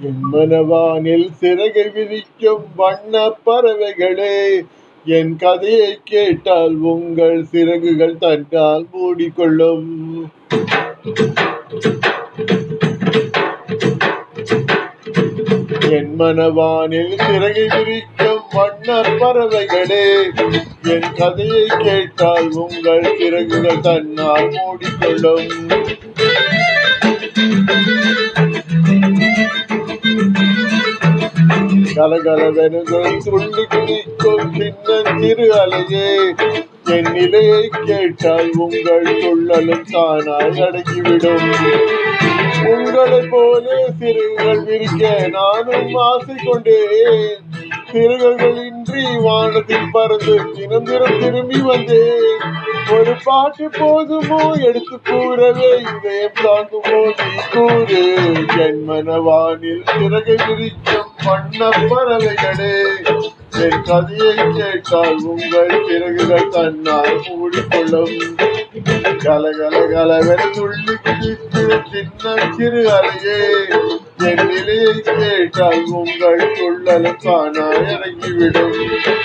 என் மனவானில் சிறகை விரிக்கும் வண்ண பறவைகளே என் கதையை கேட்டால் உங்கள் சிறகுகள் தன்னால் மூடிக்கொள்ளும் என் மனவானில் சிறகை விரிக்கும் வண்ண பறவைகளே என் கதையை கேட்டால் உங்கள் சிறகுகள் தன்னால் மூடிக்கொள்ளும் கலகலவெனுகள் துள்ளி குதிக்கும் சின்னஞ்சிறு அலையே என் நிலையை கேட்டால் உங்கள் துள்ளலும் தானாய் அடங்கிவிடும் உங்களைப் போல சிறுகள் விரிக்க நானும் ஆசை கொண்டேன் சிறுகர்களின்றி வானத்தில் பறந்து தினம் தினம் திரும்பி வந்தேன் ஒரு பாட்டு போதுமோ எடுத்து கூறவே இதயம் தாங்குமோ நீ கூறு என் மனவானில் சிறகை விரிக்கும் வண்ண பறவைகளே என் கதையை கேட்டால் உங்கள் சிறகுகள் தன்னால் மூடிக்கொள்ளும் கலகல கலவென துள்ளி குதித்து சின்ன சிறு அலையே என் நிலையை கேட்டால் உங்கள் துள்ளலும் காணாய் இறங்கிவிடும்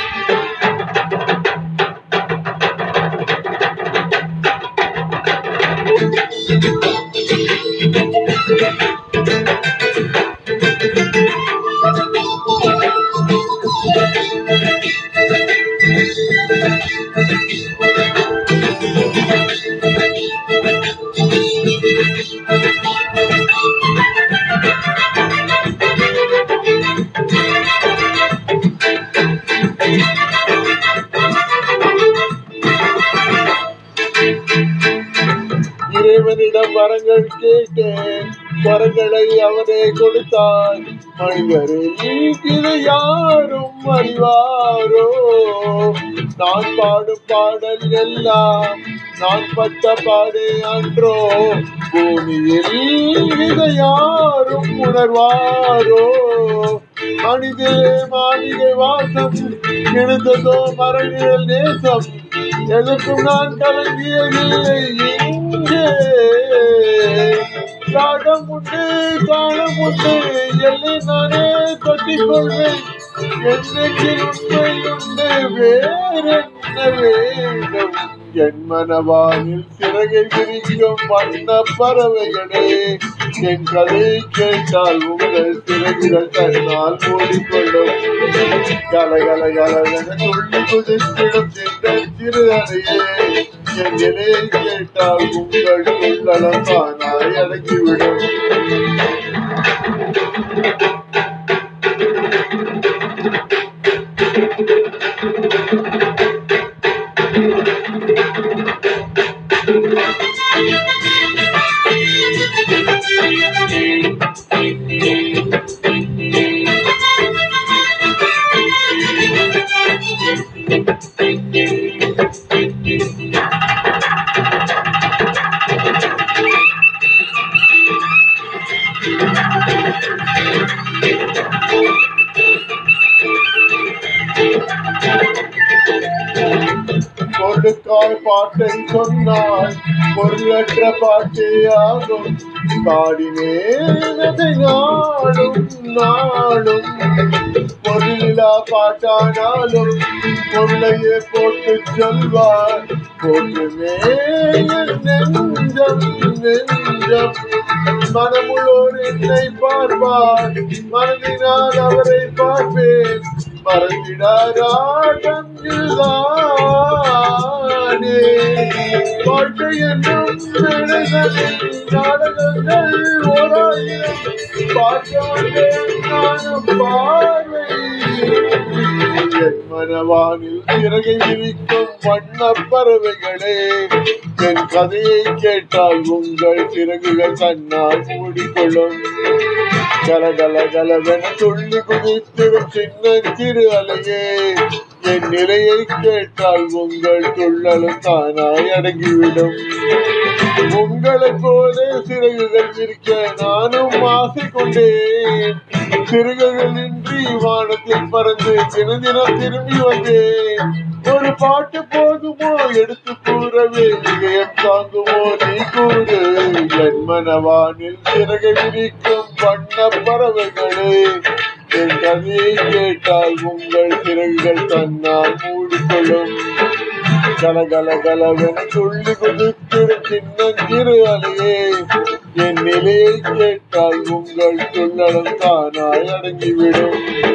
இறைவனிடம் வரங்கள் கேட்டேன் வரங்களை அவனே கொடுத்தான் மனிதரில் இதை யாரும் அறிவாரோ நான் பாடும் பாடல் எல்லாம் நான் பட்ட பாடே அன்றோ பூமியில் இதை யாரும் உணர்வாரோ மனிதே மாளிகை வாசம் எழுந்ததோ மரணியல் நேசம் எதற்கும் நான் கலங்கியதில்லை இங்கே ராகம் உண்டு காலம் உண்டு எல்லை நானே கட்டிக் கொள்வேன் என்னைக்கில் உண்மை உண்டு வேறென்ன வேண்டும் என் மனவானில் சிறகை விரிக்கும் வண்ண பறவைகளே என் கதையை கேட்டால் உங்கள் சிறகுகள் தன்னால் மூடிக்கொள்ளும் கல கல கலவென துள்ளி குதித்திடும் சின்ன சிறு அறையே என் நிலையை கேட்டால் உங்கள் துள்ளலம் தானாய் அடங்கிவிடும் கொடுக்காய் பாட்டை சொன்னால் பொருளற்ற பாட்டே ஆகும் பாடினேனதை நாடும் நாடும் பொருளிலா பாட்டானாலும் பொருளையே போட்டு சொல்வார் போற்றுமே என் நெஞ்சம் நெஞ்சம் மனமுள்ளோர் என்னை பார்ப்பார் மனதினால் அவரை பார்ப்பேன் மறந்திடாராட்டம் இதுதானே வாழ்க்கை என்னும் மேடைகளில் நாடகங்கள் ஓராயிரம் பார்க்க வந்தேன் நானும் பார்வை என் மனவானில் சிறகை விரிக்கும் வண்ண பறவைகளே என் கதையை கேட்டால் உங்கள் சிறகுகள் தன்னால் மூடிக்கொள்ளும் கலகல கலவென துள்ளி குதித்திடும் சின்ன சிறு அலையே என் நிலையை கேட்டால் உங்கள் துள்ளலும் தானாய் அடங்கிவிடும் உங்களைப் போல சிறகுகள் இருக்க நானும் ஆசை கொண்டேன் சிறுகைகளின்றி வானத்தில் பறந்து தின தினம் திரும்பி வந்தேன் ஒரு பாட்டு போதுமோ எடுத்து கூறவே இதயம் தாங்குமோ நீ கூறு என் மனவானில் சிறகை விரிக்கும் வண்ண பறவைகளே என் கதையை கேட்டால் உங்கள் சிறகுகள் தன்னால் மூடிக்கொள்ளும் கலகல கலவென துள்ளி குதிக்கிற சின்னஞ்சிறு அலையே என் நிலையை கேட்டால் உங்கள் துள்ளடம் தானாய் அடங்கிவிடும்